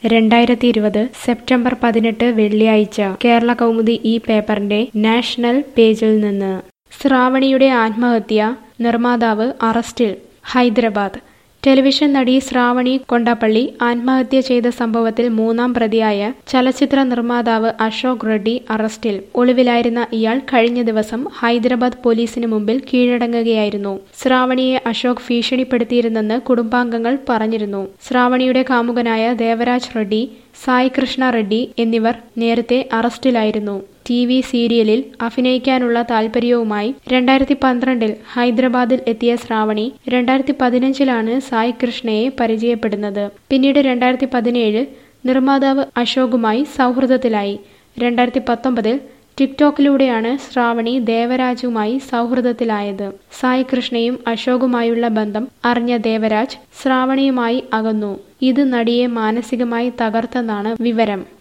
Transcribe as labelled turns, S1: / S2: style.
S1: രണ്ടായിരത്തി ഇരുപത് സെപ്റ്റംബർ പതിനെട്ട് വെള്ളിയാഴ്ച കേരള കൗമുദി ഈ പേപ്പറിന്റെ നാഷണൽ പേജിൽ നിന്ന് ശ്രാവണിയുടെ ആത്മഹത്യ നിർമ്മാതാവ് അറസ്റ്റിൽ ഹൈദരാബാദ് ടെലിവിഷൻ നടി ശ്രാവണി കൊണ്ടപ്പള്ളി ആത്മഹത്യ ചെയ്ത സംഭവത്തിൽ മൂന്നാം പ്രതിയായ ചലച്ചിത്ര നിർമ്മാതാവ് അശോക് റെഡ്ഡി അറസ്റ്റിൽ ഒളിവിലായിരുന്ന ഇയാൾ കഴിഞ്ഞ ദിവസം ഹൈദരാബാദ് പോലീസിന് മുമ്പിൽ കീഴടങ്ങുകയായിരുന്നു ശ്രാവണിയെ അശോക് ഭീഷണിപ്പെടുത്തിയിരുന്നെന്ന് കുടുംബാംഗങ്ങൾ പറഞ്ഞിരുന്നു ശ്രാവണിയുടെ കാമുകനായ ദേവരാജ് റെഡ്ഡി സായി കൃഷ്ണ റെഡ്ഡി എന്നിവർ നേരത്തെ അറസ്റ്റിലായിരുന്നു ടി വി സീരിയലിൽ അഭിനയിക്കാനുള്ള താൽപ്പര്യവുമായി രണ്ടായിരത്തി പന്ത്രണ്ടിൽ ഹൈദരാബാദിൽ എത്തിയ ശ്രാവണി രണ്ടായിരത്തി പതിനഞ്ചിലാണ് സായി കൃഷ്ണയെ പരിചയപ്പെടുന്നത് പിന്നീട് രണ്ടായിരത്തി പതിനേഴ് നിർമ്മാതാവ് അശോകുമായി സൗഹൃദത്തിലായി രണ്ടായിരത്തി പത്തൊമ്പതിൽ ടിക്ടോക്കിലൂടെയാണ് ശ്രാവണി ദേവരാജുമായി സൗഹൃദത്തിലായത് സായി കൃഷ്ണയും അശോകുമായുള്ള ബന്ധം അറിഞ്ഞ ദേവരാജ് ശ്രാവണിയുമായി അകന്നു ഇത് നടിയെ മാനസികമായി തകർത്തെന്നാണ് വിവരം